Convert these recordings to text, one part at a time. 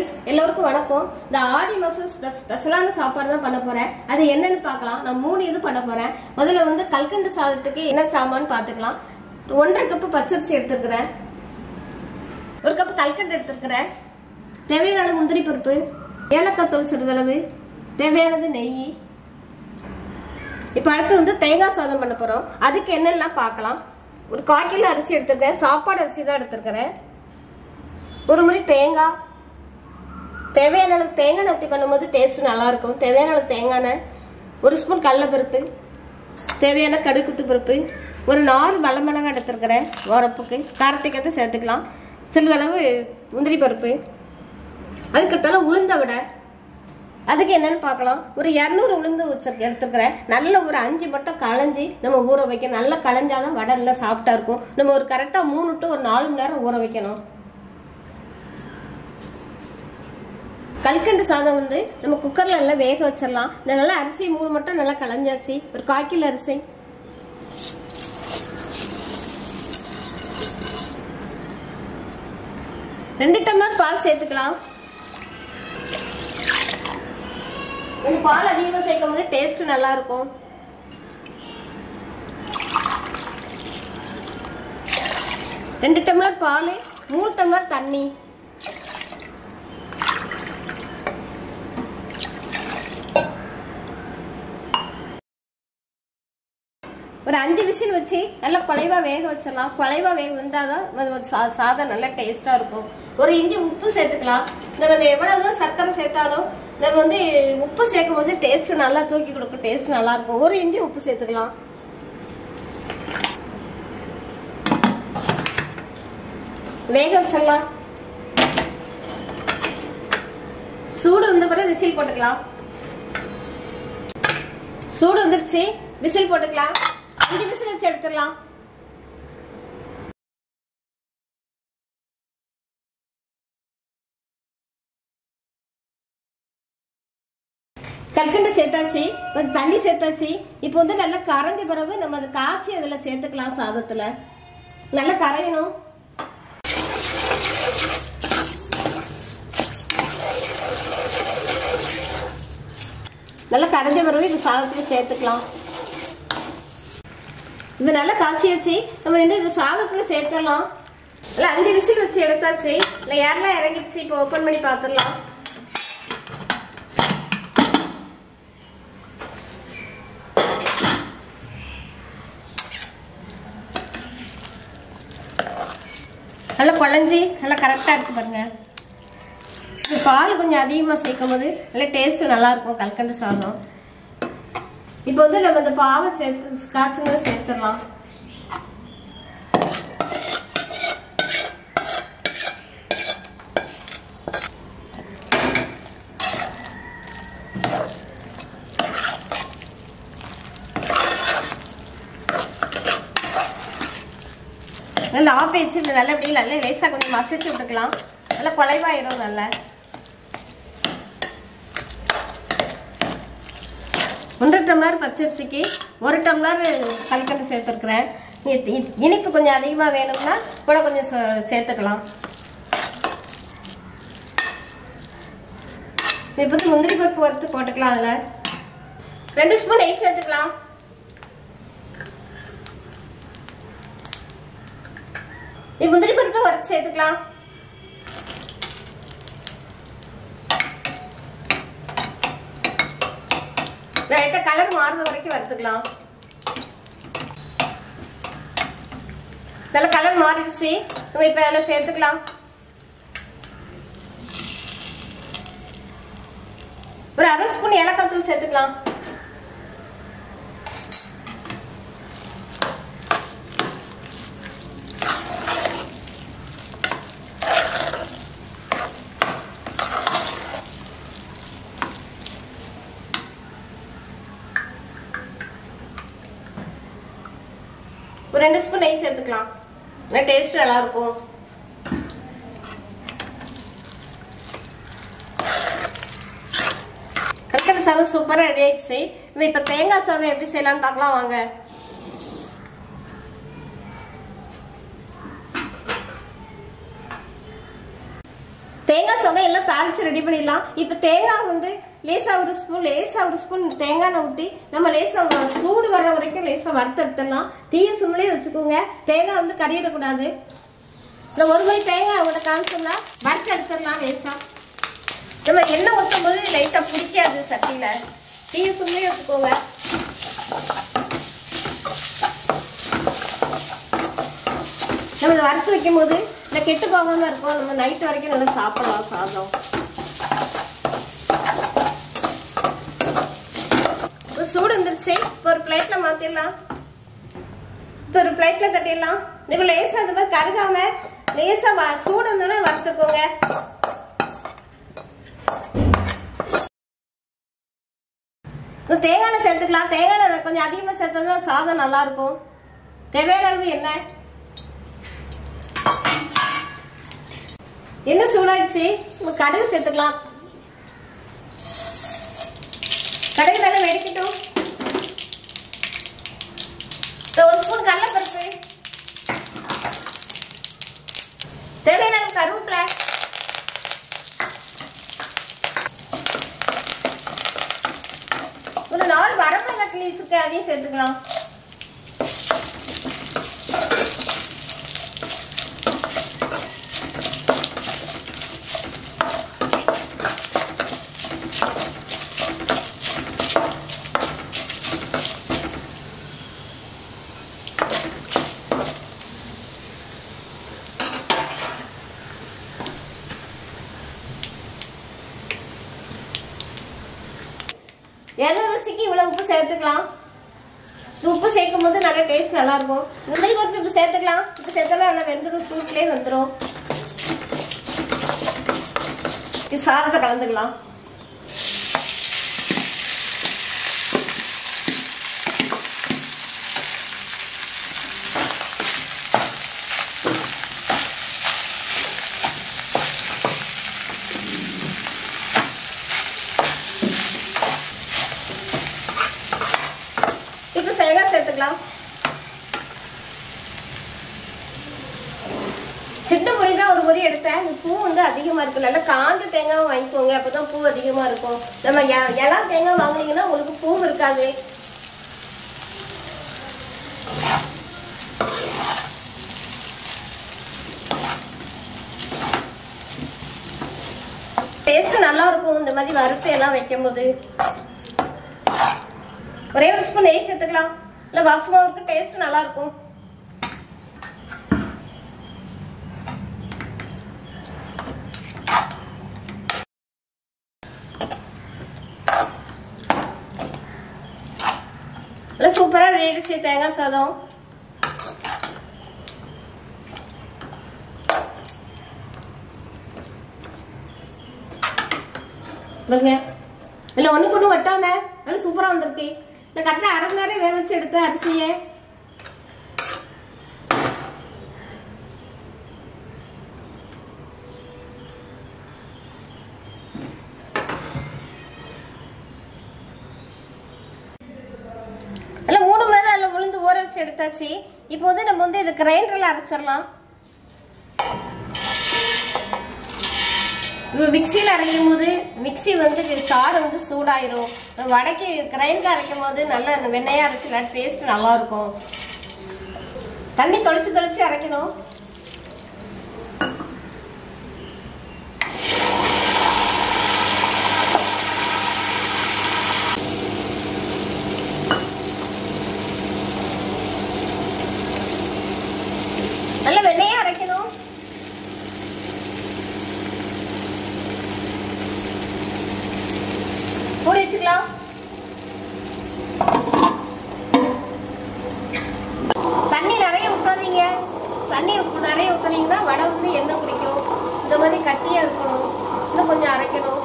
எல்லோருக்கும் வணக்கம் இந்த ஆடி மாசம் ஸ்பெ- ஸ்பெஷலான சாப்பாடு தான் பண்ண போறேன் அது என்னன்னு பார்க்கலாம் நான் மூணு இது பண்ண போறேன் முதல்ல வந்து கல்கண்டு சாதத்துக்கு என்ன சாமான்னு பார்த்துக்கலாம் ஒன்றரை கப்பு பச்சரிசி எடுத்துருக்கிறேன் ஒரு கப்பு கல்கண்டு எடுத்துருக்கிறேன் தேவையான முந்திரி பருப்பு ஏலக்காய் தூள் சிறிதளவு தேவையானது நெய் இப்போ அடுத்து வந்து தேங்காய் சாதம் பண்ண போறோம் அதுக்கு என்னெல்லாம் பார்க்கலாம் ஒரு கால் கிலோ அரிசி எடுத்துருக்கேன் சாப்பாடு அரிசி தான் எடுத்துருக்கிறேன் ஒரு முறை தேங்காய் தேவையான அளவு தேங்காய் ஊற்றி பண்ணும்போது டேஸ்ட் நல்லா இருக்கும் தேவையான அளவு தேங்காய் எண்ணெய் ஒரு ஸ்பூன் கடலைப்பருப்பு தேவையான கடுகுத்து பருப்பு ஒரு நாலு வளமிளகாய் எடுத்துருக்கிறேன் உரப்புக்கு காரத்துக்கு சேர்த்துக்கலாம் சிறிதளவு முந்திரி பருப்பு அதுக்கடுத்தால உளுந்த விட அதுக்கு என்னன்னு பார்க்கலாம் ஒரு இரநூறு உளுந்து வச்சிருக்க எடுத்துக்கிறேன் நல்ல ஒரு அஞ்சு மட்டும் களைஞ்சி நம்ம ஊற வைக்கணும் நல்லா களைஞ்சாதான் வடை நல்லா சாஃப்டா இருக்கும் நம்ம ஒரு கரெக்டா மூணு டு ஒரு நாலு மணி நேரம் ஊற வைக்கணும் கல்கண்டு சாதம் வந்து நம்ம குக்கர்ல எல்லாம் வேக வச்சிடலாம் இந்த நல்லா அரிசி மூணு மட்டும் நல்லா களைஞ்சாச்சு ஒரு கால் கிலோ அரிசி ரெண்டு டம்ளர் பால் சேர்த்துக்கலாம் கொஞ்சம் பால் அதிகமாக சேர்க்கும் போது டேஸ்ட் நல்லா இருக்கும் ரெண்டு டம்ளர் பால் மூணு டம்ளர் தண்ணி ஒரு அஞ்சு விசில் வச்சு நல்லா குலைவா வேக வச்சிடலாம் குலைவா வேக வந்தாதான் அது ஒரு சா- சாதம் நல்லா டேஸ்டா இருக்கும் ஒரு இஞ்சி உப்பு சேர்த்துக்கலாம் நம்ம வந்து எவ்வளவுதான் சர்க்கரை சேர்த்தாலும் நம்ம வந்து உப்பு சேர்க்கும் போது டேஸ்ட் நல்லா தூக்கி கொடுக்கும் டேஸ்ட் நல்லா இருக்கும் ஒரு இஞ்சி உப்பு சேர்த்துக்கலாம் வேக வச்சிடலாம் சூடு வந்த பிறகு விசில் போட்டுக்கலாம் சூடு வந்துருச்சு விசில் போட்டுக்கலாம் அஞ்சு விசில் வச்சு எடுத்துடலாம் கல்கண்டு சேர்த்தாச்சு கொஞ்சம் தண்ணி சேர்த்தாச்சு இப்போ வந்து நல்லா கரைஞ்ச பிறகு நம்ம அதை காய்ச்சி அதுல சேர்த்துக்கலாம் சாதத்துல நல்லா கரையணும் நல்லா கரைஞ்ச பிறகு இது சாதத்துல சேர்த்துக்கலாம் இது நல்லா காய்ச்சியாச்சு நம்ம வந்து இது சாதத்துல சேர்த்துடலாம் இல்ல அஞ்சு விசில் வச்சு எடுத்தாச்சு இல்ல ஏர்லாம் இறங்கிடுச்சு இப்போ ஓபன் பண்ணி பார்த்துடலாம் நல்லா குழஞ்சி நல்லா கரெக்டா இருக்கு பாருங்க இது பால் கொஞ்சம் அதிகமா சேர்க்கும் போது நல்லா டேஸ்ட் நல்லா இருக்கும் கல்கண்டு சாதம் இப்போ வந்து நம்ம இந்த பாவை சேர்த்து காய்ச்சுங்க சேர்த்துடலாம் நல்லா ஆஃப் வச்சு நல்லா அப்படியே நல்லா லேசாக கொஞ்சம் மசிச்சு விட்டுக்கலாம் நல்லா குலைவாயிடும் நல்லா ஒன்றரை டம்ளர் பச்சரிசிக்கு ஒரு டம்ளர் கல்கண்டு சேர்த்துருக்குறேன் இ- இ- இனிப்பு கொஞ்சம் அதிகமாக வேணும்னா கூட கொஞ்சம் சே- சேர்த்துக்கலாம் இப்போ வந்து முந்திரி பருப்பு வறுத்து போட்டுக்கலாம் அதில் ரெண்டு ஸ்பூன் நெய் சேர்த்துக்கலாம் இப்போ முந்திரி பருப்பு வறுத்து சேர்த்துக்கலாம் லைட்டாக கலர் மாறுற வரைக்கும் வறுத்துக்கலாம் நல்ல கலர் மாறிடுச்சு நம்ம இப்போ அதில் சேர்த்துக்கலாம் ஒரு அரை ஸ்பூன் ஏலக்காய் தூள் சேர்த்துக்கலாம் ஒரு ரெண்டு ஸ்பூன் நெய் சேர்த்துக்கலாம் நல்லா டேஸ்ட் நல்லா இருக்கும் கல்கண்டு சாதம் சூப்பரா ரெடி ஆயிடுச்சு நம்ம இப்ப தேங்காய் சாதம் எப்படி செய்யலாம்னு பார்க்கலாம் வாங்க தேங்காய் சாதம் எல்லாம் தாளிச்சு ரெடி பண்ணிடலாம் இப்ப தேங்காய் வந்து லேசா ஒரு ஸ்பூன் லேசா ஒரு ஸ்பூன் தேங்காய் ஊற்றி நம்ம லேசா வ- சூடு வர்ற வரைக்கும் லேசா வறுத்து எடுத்துடலாம் தீய சும்மிலே வச்சுக்கோங்க தேங்காய் வந்து கறியிடக்கூடாது இந்த ஒரு மணி தேங்காய் உங்களை காமிச்சோம்னா வறுத்து எடுத்துடலாம் லேசா நம்ம எண்ணெய் ஊற்றும் போது லைட்டா பிடிக்காது சட்டியில தீய சும்மிலே வச்சுக்கோங்க நம்ம இதை வறுத்து வைக்கும் போது இந்த கெட்டு போகாம இருக்கும் நம்ம நைட் வரைக்கும் நல்லா சாப்பிடலாம் சாதம் இப்ப சூடு வந்துருச்சு இப்போ ஒரு பிளேட்ல மாத்திடலாம் இப்போ ஒரு பிளேட்ல தட்டிடலாம் இப்போ லேசா அது மாதிரி கருகாம லேசா வ- சூடு வந்தோடனே வறுத்துக்கோங்க இப்போ தேங்காய் எண்ணெய் சேர்த்துக்கலாம் தேங்காய் எண்ணெய் கொஞ்சம் அதிகமாக சேர்த்தா சாதம் நல்லா இருக்கும் தேவையான அளவு என்ன என்ன சூடாயிடுச்சு நம்ம கடுகு சேர்த்துக்கலாம் கடுகு நல்லா வெடிக்கட்டும் இந்த ஒரு ஸ்பூன் கடலைப்பருப்பு தேவையான அளவு கருவேப்பிலை ஒரு நாலு வரமிளகாய் கிளி சுட்டு அதையும் சேர்த்துக்கலாம் எண்ணெய் ருசிக்கு இவ்வளவு உப்பு சேர்த்துக்கலாம் இந்த உப்பு சேர்க்கும் போது நல்ல டேஸ்ட் நல்லா இருக்கும் முந்திரி பருப்பு இப்ப சேர்த்துக்கலாம் இப்ப சேர்த்தாலும் நல்லா வெந்துடும் சூட்லயே வந்துடும் இது சாதத்தை கலந்துக்கலாம் இப்ப தேங்காய் சேர்த்துக்கலாம் சின்ன பொரி தான் ஒரு பொரி எடுத்தேன் இந்த பூ வந்து அதிகமா இருக்கு நல்லா காந்த தேங்காய் வாங்கிக்கோங்க அப்பதான் பூ அதிகமா இருக்கும் நம்ம எ- இலா தேங்காய் வாங்குனீங்கன்னா உங்களுக்கு பூ இருக்காது டேஸ்ட் நல்லா இருக்கும் இந்த மாதிரி வறுத்து எல்லாம் வைக்கும் போது ஒரே ஒரு ஸ்பூன் நெய் சேர்த்துக்கலாம் இல்ல பாக்ஸ்மாவுக்கு டேஸ்ட் நல்லா இருக்கும் நல்லா சூப்பரா ரெடிச்சு தேங்காய் சாதம் பாருங்க இல்ல ஒண்ணு கொண்டு வட்டாம நல்லா சூப்பரா வந்திருக்கு இல்ல கரெக்டா அரை மணி நேரம் வேக வச்சு எடுத்து அரிசியை நல்லா மூணு மணி நேரம் அதில் உளுந்து ஊற வச்சு எடுத்தாச்சு இப்போ வந்து நம்ம வந்து இது கிரைண்டரில் அரைச்சிடலாம் மிக்சியில் அரைக்கும் போது மிக்சி வந்து சாறு வந்து சூடாயிரும் வடக்கி கிரைண்டர் அரைக்கும் போது நல்ல அந்த வெண்ணையா அரைச்சு டேஸ்ட் நல்லா இருக்கும் தண்ணி தொளிச்சு தொளிச்சு அரைக்கணும் நல்ல வெண்ணையா அரைக்கணும் மூடி வச்சுக்கலாம் தண்ணி நிறைய ஊற்றாதீங்க தண்ணி நிறைய ஊற்றுனீங்கன்னா வடை வந்து எண்ணெய் குடிக்கும் இந்த மாதிரி கட்டியா இருக்கணும் இன்னும் கொஞ்சம் அரைக்கணும்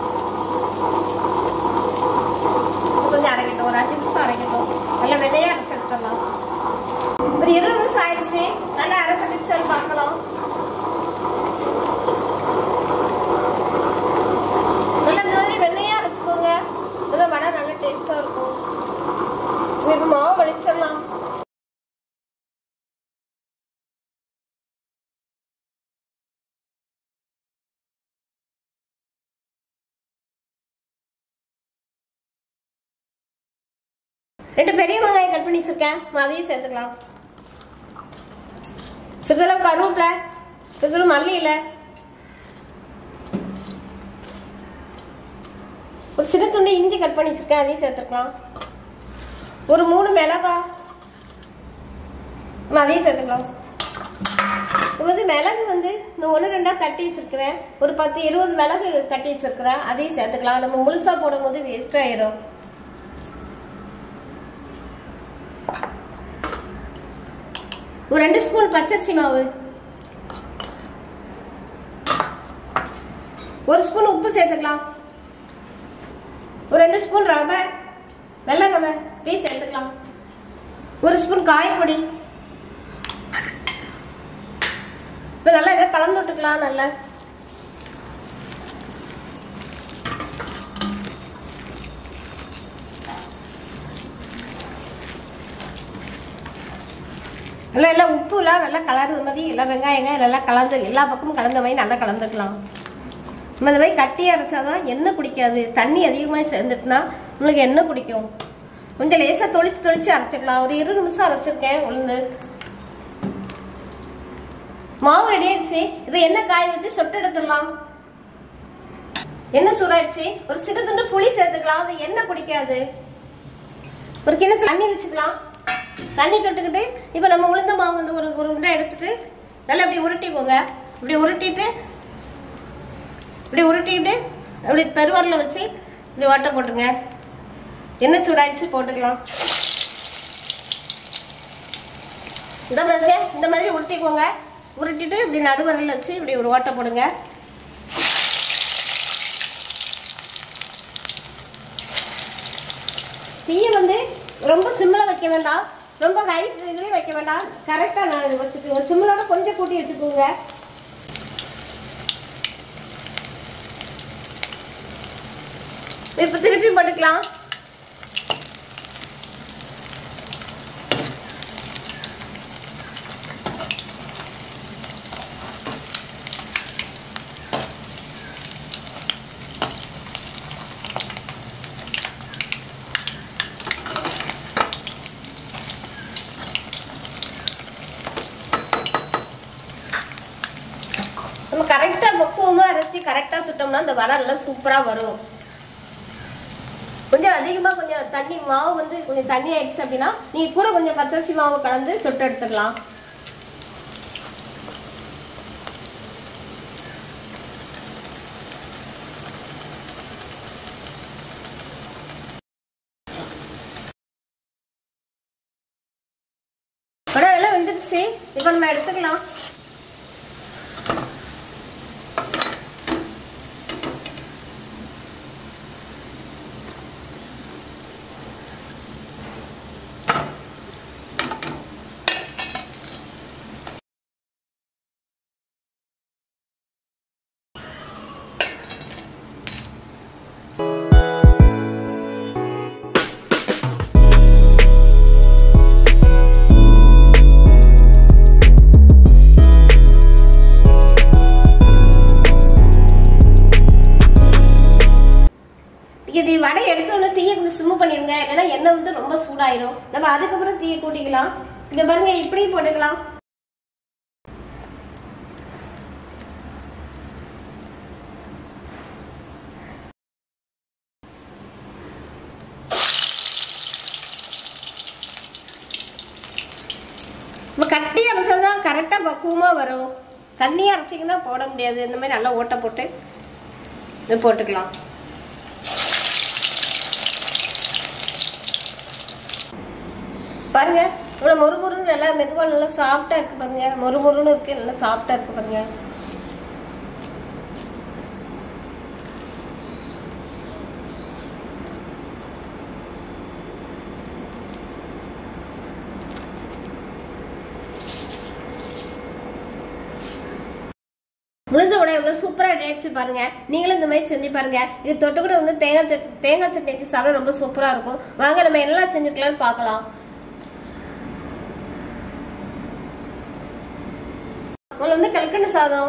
இன்னும் கொஞ்சம் அரைக்கட்டும் ஒரு அஞ்சு நிமிஷம் அரைக்கட்டும் நல்லா விதையா அரைச்சு எடுத்துடலாம் ஒரு இருபது நிமிஷம் ஆயிடுச்சு நல்லா அரைச்சிட்டு சொல்லி பார்க்கலாம் நல்லா இந்த மாதிரி வெள்ளையா அரைச்சுக்கோங்க அப்பதான் வடை நல்லா டேஸ்டா இருக்கும் இப்போ மாவு வலிச்சிடலாம் ரெண்டு பெரிய வெங்காயம் கட் பண்ணி வச்சிருக்கேன் அதையும் சேர்த்துக்கலாம் சிறிதளவு கருவேப்பிலை சிறிதளவு மல்லி இலை ஒரு சின்ன துண்டு இஞ்சி கட் பண்ணி வச்சிருக்கேன் அதையும் சேர்த்துக்கலாம் ஒரு மூணு மிளகா நம்ம அதையும் சேர்த்துக்கலாம் இது வந்து மிளகு வந்து நான் ஒன்று ரெண்டா தட்டி வச்சிருக்கிறேன் ஒரு பத்து இருபது மிளகு தட்டி வச்சிருக்கிறேன் அதையும் சேர்த்துக்கலாம் நம்ம முழுசா போடும்போது வேஸ்ட் ஆயிரும் ஒரு ரெண்டு ஸ்பூன் பச்சரிசி மாவு ஒரு ஸ்பூன் உப்பு சேர்த்துக்கலாம் ஒரு ரெண்டு ஸ்பூன் ரவை வெள்ளை ரவை இதையும் சேர்த்துக்கலாம் ஒரு ஸ்பூன் காயப்பொடி இப்போ நல்லா இதை கலந்து விட்டுக்கலாம் நல்லா நல்லா எல்லாம் உப்புலாம் நல்லா கலருது மாதிரி எல்லாம் வெங்காயங்க நல்லா கலந்து எல்லா பக்கமும் கலந்த மாதிரி நல்லா கலந்துக்கலாம் நம்ம இந்த மாதிரி கட்டி அரைச்சாதான் எண்ணெய் குடிக்காது தண்ணி அதிகமாக சேர்ந்துட்டுனா உங்களுக்கு எண்ணெய் குடிக்கும் கொஞ்சம் லேசாக தொளிச்சு தொளிச்சு அரைச்சிக்கலாம் ஒரு இருபது நிமிஷம் அரைச்சிருக்கேன் உளுந்து மாவு ரெடி ஆயிடுச்சு இப்போ எண்ணெய் காய வச்சு சொட்டு எடுத்துடலாம் எண்ணெய் சூடாயிடுச்சு ஒரு சிறு துண்டு புளி சேர்த்துக்கலாம் அது எண்ணெய் குடிக்காது ஒரு கிணத்து தண்ணி வச்சுக்கலாம் தண்ணி தொட்டுக்கிட்டு இப்போ நம்ம உளுந்த மாவு வந்து ஒரு ஒரு உருண்டை எடுத்துட்டு நல்லா இப்படி உருட்டிக்கோங்க இப்படி உருட்டிட்டு இப்படி உருட்டிட்டு இப்படி பெருவரில் வச்சு இப்படி ஓட்டை போட்டுருங்க எண்ணெய் சூடாயிடுச்சு போட்டுக்கலாம் இந்த மாதிரி இந்த மாதிரி உருட்டிக்கோங்க உருட்டிட்டு இப்படி நடுவரில் வச்சு இப்படி ஒரு ஓட்டை போடுங்க தீயை வந்து ரொம்ப சிம்மில் வைக்க வேண்டாம் ரொம்ப ஹை இதுலேயும் வைக்க வேண்டாம் கரெக்டாக நான் வச்சுக்கோங்க சிம்மிலோட கொஞ்சம் கூட்டி வச்சுக்கோங்க இப்போ திருப்பி போட்டுக்கலாம் நம்ம கரெக்டா பக்குவமா அரைச்சி கரெக்டா சுட்டோம்னா அந்த வடை எல்லாம் சூப்பரா வரும் கொஞ்சம் அதிகமா கொஞ்சம் தண்ணி மாவு வந்து கொஞ்சம் தண்ணி ஆயிடுச்சு அப்படின்னா நீங்க கூட கொஞ்சம் பச்சரிசி மாவு கலந்து சுட்டு எடுத்துக்கலாம் வடை எல்லாம் வெந்துருச்சு இப்போ நம்ம எடுத்துக்கலாம் இது வடை எடுத்த உடனே தீயை கொஞ்சம் சிம்மு பண்ணிருங்க இல்லைன்னா எண்ணெய் வந்து ரொம்ப சூடாயிரும் நம்ம அதுக்கப்புறம் தீயை கூட்டிக்கலாம் இங்க பாருங்க இப்படியும் போட்டுக்கலாம் நம்ம கட்டி அரைச்சா தான் கரெக்டாக பக்குவமாக வரும் தண்ணியாக அரைச்சிங்கன்னா போட முடியாது இந்த மாதிரி நல்லா ஓட்டை போட்டு இது போட்டுக்கலாம் பாருங்க இவ்வளோ மொறு மொறுன்னு நல்லா மெதுவாக நல்லா சாஃப்டாக இருக்கு பாருங்க மொறு மொறுன்னு இருக்கு நல்லா சாஃப்டாக இருக்கு பாருங்க உளுந்த உடை எவ்வளவு சூப்பரா டேட்ஸ் பாருங்க நீங்களும் இந்த மாதிரி செஞ்சு பாருங்க இது தொட்டு கூட வந்து தேங்காய் சட்- தேங்காய் சட்னி வச்சு சாப்பிட ரொம்ப சூப்பரா இருக்கும் வாங்க நம்ம என்னெல்லாம் செஞ்சுக்கலாம்னு பார்க்கலாம் முதல்ல வந்து கல்கண்டு சாதம்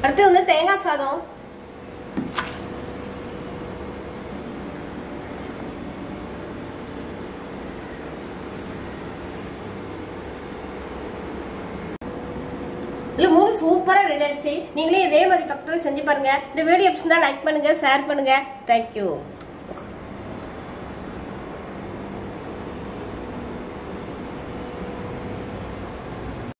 அடுத்து வந்து தேங்காய் சாதம் இல்ல மூணு சூப்பரா ரெடி ஆயிடுச்சு நீங்களே இதே மாதிரி பக்கத்துல செஞ்சு பாருங்க இந்த வீடியோ பிடிச்சிருந்தா லைக் பண்ணுங்க ஷேர் பண்ணுங்க தேங்க்யூ